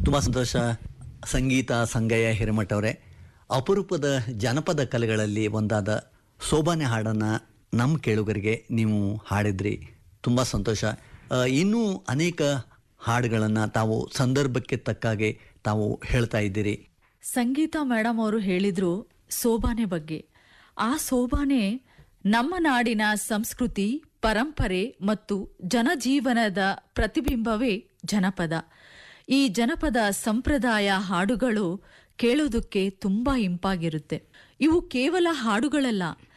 ತುಂಬ ಸಂತೋಷ ಸಂಗೀತ ಸಂಗಯ್ಯ ಹಿರೇಮಠ ಅವರೇ ಅಪರೂಪದ ಜನಪದ ಕಲೆಗಳಲ್ಲಿ ಒಂದಾದ ಸೋಬಾನೆ ಹಾಡನ್ನು ನಮ್ಮ ಕೇಳುಗರಿಗೆ ನೀವು ಹಾಡಿದ್ರಿ ತುಂಬ ಸಂತೋಷ ಆ, ಇನ್ನೂ ಅನೇಕ ಹಾಡುಗಳನ್ನು ತಾವು ಸಂದರ್ಭಕ್ಕೆ ತಕ್ಕಾಗೆ ತಾವು ಹೇಳ್ತಾ ಇದ್ದೀರಿ ಸಂಗೀತ ಮೇಡಮ್ ಅವರು ಹೇಳಿದ್ರು ಸೋಬಾನೆ ಬಗ್ಗೆ ಆ ಸೋಬಾನೆ ನಮ್ಮ ನಾಡಿನ ಸಂಸ್ಕೃತಿ ಪರಂಪರೆ ಮತ್ತು ಜನಜೀವನದ ಪ್ರತಿಬಿಂಬವೇ ಜನಪದ ಈ ಜನಪದ ಸಂಪ್ರದಾಯ ಹಾಡುಗಳು ಕೇಳೋದಕ್ಕೆ ತುಂಬಾ ಇಂಪಾಗಿರುತ್ತೆ ಇವು ಕೇವಲ ಹಾಡುಗಳಲ್ಲ